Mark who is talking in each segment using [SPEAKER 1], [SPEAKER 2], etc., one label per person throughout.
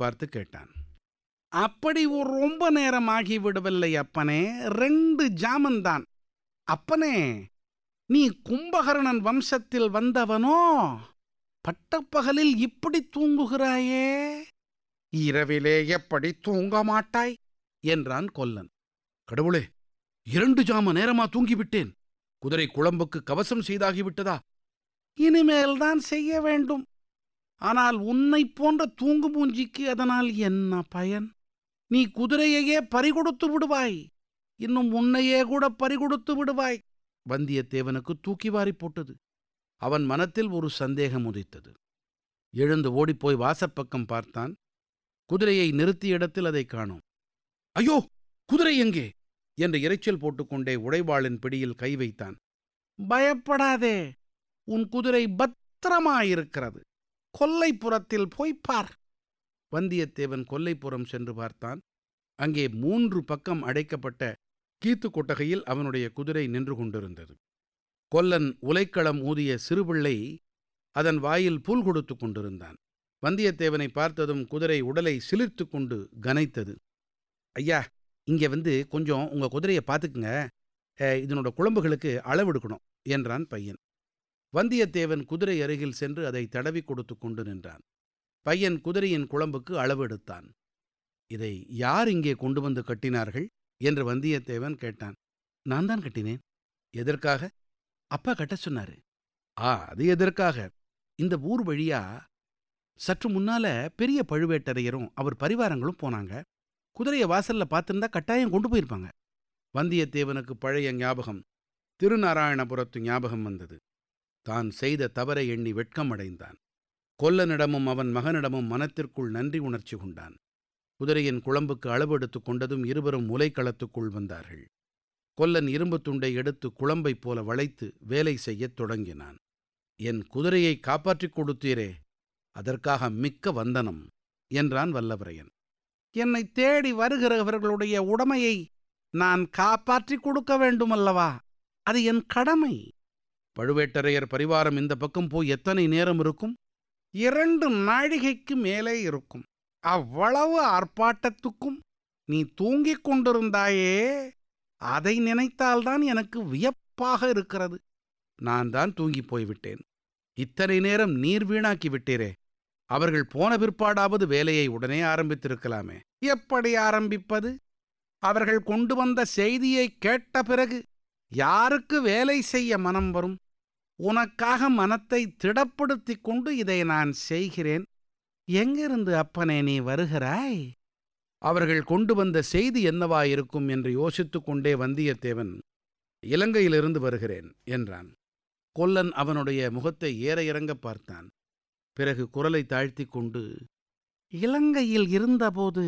[SPEAKER 1] பார்த்து கேட்டான் அப்படி ஒரு ரொம்ப நேரம் ஆகிவிடவில்லை அப்பனே ரெண்டு ஜாமந்தான் அப்பனே நீ கும்பகர்ணன் வம்சத்தில் வந்தவனோ பட்டப்பகலில் இப்படி தூங்குகிறாயே இரவிலே எப்படி தூங்க மாட்டாய் என்றான் கொல்லன் கடவுளே இரண்டு ஜாம நேரமா தூங்கிவிட்டேன் குதிரை குழம்புக்கு கவசம் செய்தாகிவிட்டதா இனிமேல்தான் செய்ய வேண்டும் ஆனால் உன்னைப் போன்ற தூங்கு மூஞ்சிக்கு அதனால் என்ன பயன் நீ குதிரையையே பறிகொடுத்து விடுவாய் இன்னும் உன்னையே கூட பறிகொடுத்து விடுவாய் வந்தியத்தேவனுக்கு தூக்கி வாரி போட்டது அவன் மனத்தில் ஒரு சந்தேகம் உதித்தது எழுந்து ஓடிப்போய் வாசப்பக்கம் பார்த்தான் குதிரையை நிறுத்திய இடத்தில் அதை காணோம் ஐயோ குதிரை எங்கே என்று இரைச்சல் போட்டுக்கொண்டே உடைவாளின் பிடியில் கை வைத்தான் பயப்படாதே உன் குதிரை பத்திரமாயிருக்கிறது கொல்லைப்புறத்தில் போய் பார் வந்தியத்தேவன் கொல்லைப்புறம் சென்று பார்த்தான் அங்கே மூன்று பக்கம் அடைக்கப்பட்ட கீத்து கொட்டகையில் அவனுடைய குதிரை நின்று கொண்டிருந்தது கொல்லன் உலைக்களம் ஊதிய சிறுபிள்ளை அதன் வாயில் புல் கொடுத்து கொண்டிருந்தான் வந்தியத்தேவனை பார்த்ததும் குதிரை உடலை சிலிர்த்து கொண்டு கனைத்தது ஐயா இங்கே வந்து கொஞ்சம் உங்க குதிரையை பார்த்துக்குங்க அஹ், இதனோட குழம்புகளுக்கு அளவெடுக்கணும் என்றான் பையன் வந்தியத்தேவன் குதிரை அருகில் சென்று அதை தடவி கொடுத்து கொண்டு நின்றான் பையன் குதிரையின் குழம்புக்கு அளவு எடுத்தான் இதை யார் இங்கே கொண்டு வந்து கட்டினார்கள் என்று வந்தியத்தேவன் கேட்டான் நான் தான் கட்டினேன் எதற்காக அப்பா கட்ட சொன்னாரு ஆ அது எதற்காக இந்த ஊர் வழியா சற்று முன்னால பெரிய பழுவேட்டரையரும் அவர் பரிவாரங்களும் போனாங்க குதிரையை வாசல்ல பார்த்திருந்தா கட்டாயம் கொண்டு போயிருப்பாங்க வந்தியத்தேவனுக்கு பழைய ஞாபகம் திருநாராயணபுரத்து ஞாபகம் வந்தது தான் செய்த தவறை எண்ணி வெட்கமடைந்தான் கொல்லனிடமும் அவன் மகனிடமும் மனத்திற்குள் நன்றி உணர்ச்சி கொண்டான் குதிரையின் குழம்புக்கு அளவெடுத்துக் கொண்டதும் இருவரும் முலைக்களத்துக்குள் வந்தார்கள் கொல்லன் இரும்புத் துண்டை எடுத்து குழம்பைப் போல வளைத்து வேலை செய்யத் தொடங்கினான் என் குதிரையை காப்பாற்றிக் கொடுத்தீரே அதற்காக மிக்க வந்தனம் என்றான் வல்லவரையன் என்னை தேடி வருகிறவர்களுடைய உடமையை நான் காப்பாற்றிக் கொடுக்க வேண்டுமல்லவா அது என் கடமை பழுவேட்டரையர் பரிவாரம் இந்த பக்கம் போய் எத்தனை நேரம் இருக்கும் இரண்டு நாழிகைக்கு மேலே இருக்கும் அவ்வளவு ஆர்ப்பாட்டத்துக்கும் நீ தூங்கிக் கொண்டிருந்தாயே அதை நினைத்தால்தான் எனக்கு வியப்பாக இருக்கிறது நான் தான் தூங்கிப் போய்விட்டேன் இத்தனை நேரம் நீர் வீணாக்கி விட்டீரே அவர்கள் போன பிற்பாடாவது வேலையை உடனே ஆரம்பித்திருக்கலாமே எப்படி ஆரம்பிப்பது அவர்கள் கொண்டு வந்த செய்தியை கேட்ட பிறகு யாருக்கு வேலை செய்ய மனம் வரும் உனக்காக மனத்தை திடப்படுத்திக் கொண்டு இதை நான் செய்கிறேன் எங்கிருந்து அப்பனே நீ வருகிறாய் அவர்கள் கொண்டு வந்த செய்தி என்னவாயிருக்கும் என்று யோசித்துக் கொண்டே வந்தியத்தேவன் இலங்கையிலிருந்து வருகிறேன் என்றான் கொல்லன் அவனுடைய முகத்தை ஏற இறங்க பார்த்தான் பிறகு குரலை தாழ்த்திக் கொண்டு இலங்கையில் இருந்தபோது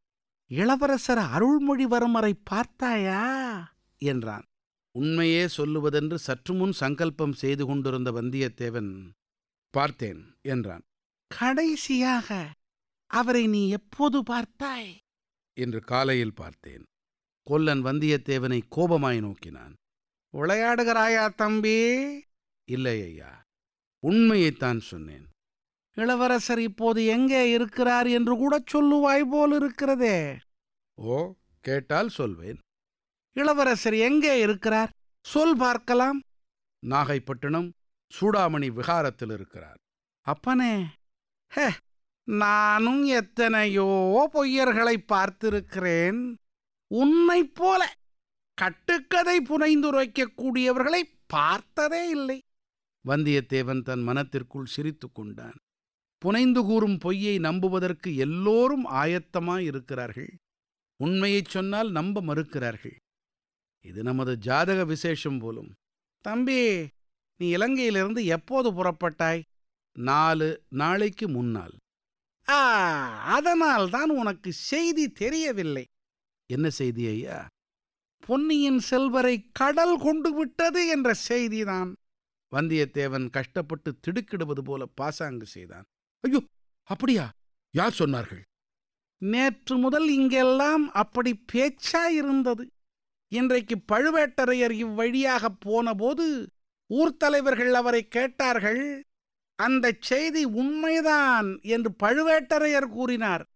[SPEAKER 1] இளவரசர் அருள்மொழிவர்மரை பார்த்தாயா என்றான் உண்மையே சொல்லுவதென்று சற்று முன் சங்கல்பம் செய்து கொண்டிருந்த வந்தியத்தேவன் பார்த்தேன் என்றான் கடைசியாக அவரை நீ எப்போது பார்த்தாய் என்று காலையில் பார்த்தேன் கொல்லன் வந்தியத்தேவனை கோபமாய் நோக்கினான் விளையாடுகிறாயா தம்பி இல்லை ஐயா உண்மையைத்தான் சொன்னேன் இளவரசர் இப்போது எங்கே இருக்கிறார் என்று கூட சொல்லுவாய் போல் இருக்கிறதே ஓ கேட்டால் சொல்வேன் இளவரசர் எங்கே இருக்கிறார் சொல் பார்க்கலாம் நாகைப்பட்டினம் சூடாமணி விகாரத்தில் இருக்கிறார் அப்பனே ஹே நானும் எத்தனையோ பொய்யர்களை பார்த்திருக்கிறேன் உன்னைப் போல கட்டுக்கதை புனைந்துரைக்கக்கூடியவர்களை பார்த்ததே இல்லை வந்தியத்தேவன் தன் மனத்திற்குள் சிரித்துக் கொண்டான் புனைந்து கூறும் பொய்யை நம்புவதற்கு எல்லோரும் ஆயத்தமாயிருக்கிறார்கள் உண்மையைச் சொன்னால் நம்ப மறுக்கிறார்கள் இது நமது ஜாதக விசேஷம் போலும் தம்பி நீ இலங்கையிலிருந்து எப்போது புறப்பட்டாய் நாலு நாளைக்கு முன்னால் ஆ அதனால் தான் உனக்கு செய்தி தெரியவில்லை என்ன செய்தி ஐயா பொன்னியின் செல்வரை கடல் கொண்டு விட்டது என்ற செய்திதான் வந்தியத்தேவன் கஷ்டப்பட்டு திடுக்கிடுவது போல பாசாங்கு செய்தான் ஐயோ அப்படியா யார் சொன்னார்கள் நேற்று முதல் இங்கெல்லாம் அப்படி பேச்சாயிருந்தது இன்றைக்கு பழுவேட்டரையர் இவ்வழியாக போனபோது ஊர்த் தலைவர்கள் அவரை கேட்டார்கள் அந்த செய்தி உண்மைதான் என்று பழுவேட்டரையர் கூறினார்